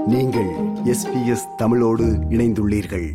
நீங்கள் எஸ்பிஎஸ் தமிழோடு இணைந்துள்ளீர்கள்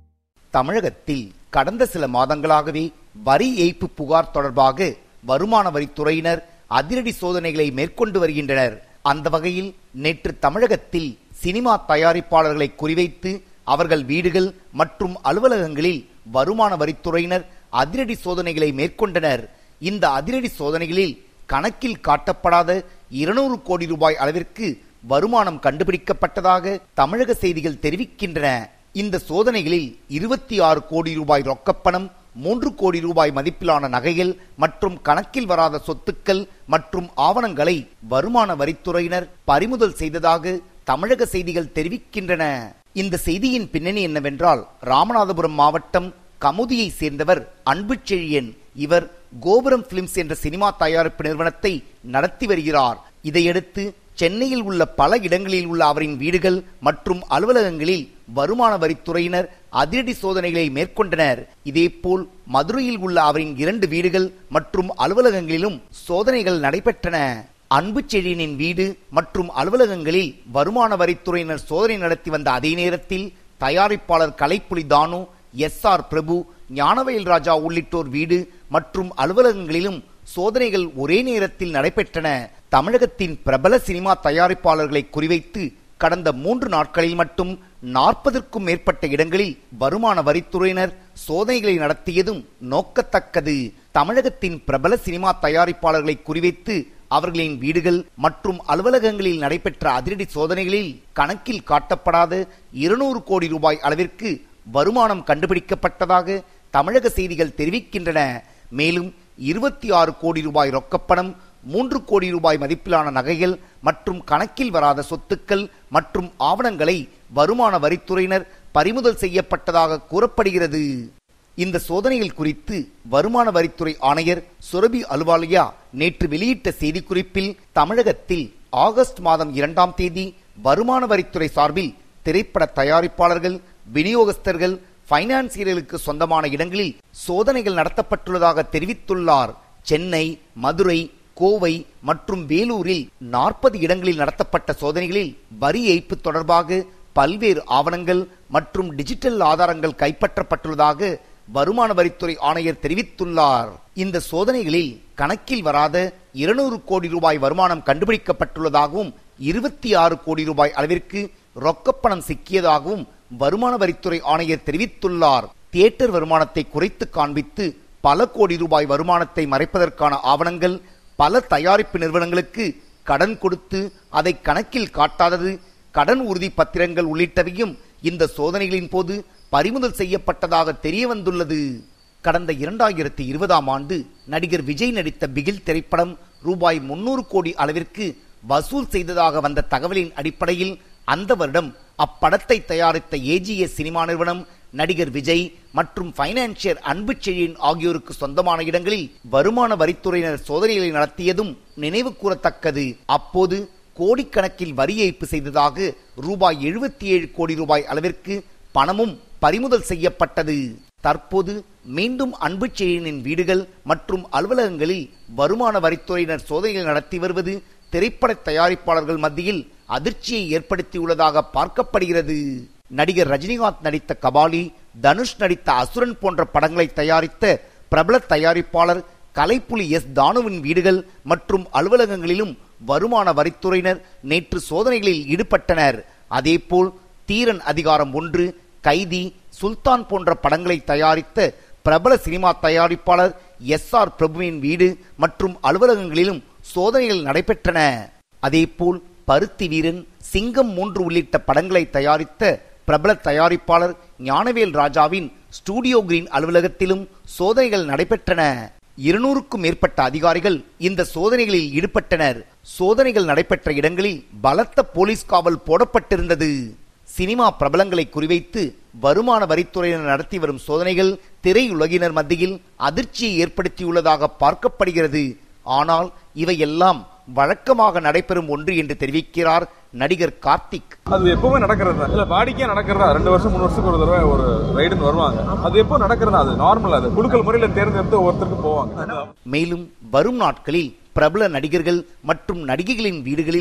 தமிழகத்தில் கடந்த சில மாதங்களாகவே வரி ஏய்ப்பு புகார் தொடர்பாக வருமான வரித்துறையினர் அதிரடி சோதனைகளை மேற்கொண்டு வருகின்றனர் அந்த வகையில் நேற்று தமிழகத்தில் சினிமா தயாரிப்பாளர்களை குறிவைத்து அவர்கள் வீடுகள் மற்றும் அலுவலகங்களில் வருமான வரித்துறையினர் அதிரடி சோதனைகளை மேற்கொண்டனர் இந்த அதிரடி சோதனைகளில் கணக்கில் காட்டப்படாத இருநூறு கோடி ரூபாய் அளவிற்கு வருமானம் கண்டுபிடிக்கப்பட்டதாக தமிழக செய்திகள் தெரிவிக்கின்றன இந்த சோதனைகளில் இருபத்தி ஆறு கோடி ரூபாய் ரொக்கப்பணம் மூன்று கோடி ரூபாய் மதிப்பிலான நகைகள் மற்றும் கணக்கில் வராத சொத்துக்கள் மற்றும் ஆவணங்களை வருமான வரித்துறையினர் பறிமுதல் செய்ததாக தமிழக செய்திகள் தெரிவிக்கின்றன இந்த செய்தியின் பின்னணி என்னவென்றால் ராமநாதபுரம் மாவட்டம் கமுதியை சேர்ந்தவர் அன்புச்செழியன் இவர் கோபுரம் பிலிம்ஸ் என்ற சினிமா தயாரிப்பு நிறுவனத்தை நடத்தி வருகிறார் இதையடுத்து சென்னையில் உள்ள பல இடங்களில் உள்ள அவரின் வீடுகள் மற்றும் அலுவலகங்களில் வருமான வரித்துறையினர் அதிரடி சோதனைகளை மேற்கொண்டனர் இதேபோல் மதுரையில் உள்ள அவரின் இரண்டு வீடுகள் மற்றும் அலுவலகங்களிலும் சோதனைகள் நடைபெற்றன அன்பு செழியனின் வீடு மற்றும் அலுவலகங்களில் வருமான வரித்துறையினர் சோதனை நடத்தி வந்த அதே நேரத்தில் தயாரிப்பாளர் கலைப்புலி தானு எஸ் ஆர் பிரபு ஞானவேல் ராஜா உள்ளிட்டோர் வீடு மற்றும் அலுவலகங்களிலும் சோதனைகள் ஒரே நேரத்தில் நடைபெற்றன தமிழகத்தின் பிரபல சினிமா தயாரிப்பாளர்களை குறிவைத்து கடந்த மூன்று நாட்களில் மட்டும் நாற்பதற்கும் மேற்பட்ட இடங்களில் வருமான வரித்துறையினர் சோதனைகளை நடத்தியதும் நோக்கத்தக்கது தமிழகத்தின் பிரபல சினிமா தயாரிப்பாளர்களை குறிவைத்து அவர்களின் வீடுகள் மற்றும் அலுவலகங்களில் நடைபெற்ற அதிரடி சோதனைகளில் கணக்கில் காட்டப்படாத இருநூறு கோடி ரூபாய் அளவிற்கு வருமானம் கண்டுபிடிக்கப்பட்டதாக தமிழக செய்திகள் தெரிவிக்கின்றன மேலும் இருபத்தி ஆறு கோடி ரூபாய் ரொக்கப்பணம் மூன்று கோடி ரூபாய் மதிப்பிலான நகைகள் மற்றும் கணக்கில் வராத சொத்துக்கள் மற்றும் ஆவணங்களை வருமான வரித்துறையினர் பறிமுதல் செய்யப்பட்டதாக கூறப்படுகிறது இந்த சோதனைகள் குறித்து வருமான வரித்துறை ஆணையர் சுரபி அலுவாலியா நேற்று வெளியிட்ட செய்திக்குறிப்பில் தமிழகத்தில் ஆகஸ்ட் மாதம் இரண்டாம் தேதி வருமான வரித்துறை சார்பில் திரைப்பட தயாரிப்பாளர்கள் விநியோகஸ்தர்கள் பைனான்சியர்களுக்கு சொந்தமான இடங்களில் சோதனைகள் நடத்தப்பட்டுள்ளதாக தெரிவித்துள்ளார் சென்னை மதுரை கோவை மற்றும் வேலூரில் நாற்பது இடங்களில் நடத்தப்பட்ட சோதனைகளில் வரி ஏய்ப்பு தொடர்பாக பல்வேறு ஆவணங்கள் மற்றும் டிஜிட்டல் ஆதாரங்கள் கைப்பற்றப்பட்டுள்ளதாக வருமான வரித்துறை ஆணையர் தெரிவித்துள்ளார் இந்த சோதனைகளில் கணக்கில் வராத இருநூறு கோடி ரூபாய் வருமானம் கண்டுபிடிக்கப்பட்டுள்ளதாகவும் இருபத்தி ஆறு கோடி ரூபாய் அளவிற்கு ரொக்கப்பணம் சிக்கியதாகவும் வருமான வரித்துறை ஆணையர் தெரிவித்துள்ளார் தியேட்டர் வருமானத்தை குறைத்து காண்பித்து பல கோடி ரூபாய் வருமானத்தை மறைப்பதற்கான ஆவணங்கள் பல தயாரிப்பு நிறுவனங்களுக்கு கடன் கொடுத்து அதை கணக்கில் காட்டாதது கடன் உறுதி பத்திரங்கள் உள்ளிட்டவையும் இந்த சோதனைகளின் போது பறிமுதல் செய்யப்பட்டதாக தெரிய வந்துள்ளது கடந்த இரண்டாயிரத்தி இருபதாம் ஆண்டு நடிகர் விஜய் நடித்த பிகில் திரைப்படம் ரூபாய் முன்னூறு கோடி அளவிற்கு வசூல் செய்ததாக வந்த தகவலின் அடிப்படையில் அந்த வருடம் அப்படத்தை தயாரித்த ஏஜிஎஸ் சினிமா நிறுவனம் நடிகர் விஜய் மற்றும் பைனான்சியர் அன்பு செழியன் ஆகியோருக்கு சொந்தமான இடங்களில் வருமான வரித்துறையினர் சோதனைகளை நடத்தியதும் நினைவு கூறத்தக்கது அப்போது கோடிக்கணக்கில் வரி ஏய்ப்பு செய்ததாக ரூபாய் எழுபத்தி ஏழு கோடி ரூபாய் அளவிற்கு பணமும் பறிமுதல் செய்யப்பட்டது தற்போது மீண்டும் அன்பு செழியனின் வீடுகள் மற்றும் அலுவலகங்களில் வருமான வரித்துறையினர் சோதனைகள் நடத்தி வருவது திரைப்பட தயாரிப்பாளர்கள் மத்தியில் அதிர்ச்சியை ஏற்படுத்தியுள்ளதாக பார்க்கப்படுகிறது நடிகர் ரஜினிகாந்த் நடித்த கபாலி தனுஷ் நடித்த அசுரன் போன்ற படங்களை தயாரித்த பிரபல தயாரிப்பாளர் கலைப்புலி எஸ் தானுவின் வீடுகள் மற்றும் அலுவலகங்களிலும் வருமான வரித்துறையினர் நேற்று சோதனைகளில் ஈடுபட்டனர் அதேபோல் தீரன் அதிகாரம் ஒன்று கைதி சுல்தான் போன்ற படங்களை தயாரித்த பிரபல சினிமா தயாரிப்பாளர் எஸ் ஆர் பிரபுவின் வீடு மற்றும் அலுவலகங்களிலும் சோதனைகள் நடைபெற்றன அதேபோல் பருத்தி வீரன் சிங்கம் மூன்று உள்ளிட்ட படங்களை தயாரித்த பிரபல தயாரிப்பாளர் ஞானவேல் ராஜாவின் ஸ்டூடியோ கிரீன் அலுவலகத்திலும் சோதனைகள் நடைபெற்றன இருநூறுக்கும் மேற்பட்ட அதிகாரிகள் இந்த சோதனைகளில் ஈடுபட்டனர் சோதனைகள் நடைபெற்ற இடங்களில் பலத்த போலீஸ் காவல் போடப்பட்டிருந்தது சினிமா பிரபலங்களை குறிவைத்து வருமான வரித்துறையினர் நடத்தி வரும் சோதனைகள் திரையுலகினர் மத்தியில் அதிர்ச்சியை ஏற்படுத்தியுள்ளதாக பார்க்கப்படுகிறது ஆனால் இவையெல்லாம் வழக்கமாக நடைபெறும் ஒன்று என்று தெரிவிக்கிறார் நடிகர் கார்த்திக் அது எப்பவுமே நடக்கிறது தான் இல்ல வாடிக்கையா நடக்கிறதா ரெண்டு வருஷம் மூணு வருஷத்துக்கு ஒரு தடவை ஒரு ரைடுன்னு வருவாங்க அது எப்போ நடக்கிறதா அது நார்மல் அது குழுக்கள் முறையில தேர்ந்தெடுத்து ஒருத்தருக்கு போவாங்க மேலும் வரும் நாட்களில் பிரபல நடிகர்கள் மற்றும் நடிகைகளின் வீடுகளிலும்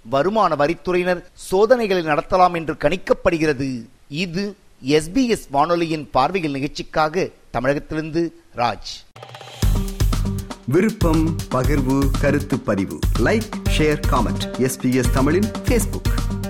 வருமான வரித்துறையினர் சோதனைகளை நடத்தலாம் என்று கணிக்கப்படுகிறது இது எஸ்பிஎஸ் வானொலியின் பார்வையில் நிகழ்ச்சிக்காக தமிழகத்திலிருந்து ராஜ் விருப்பம் பகிர்வு கருத்து பதிவு லைக் ஷேர் காமெண்ட் எஸ்பிஎஸ் தமிழின் ஃபேஸ்புக்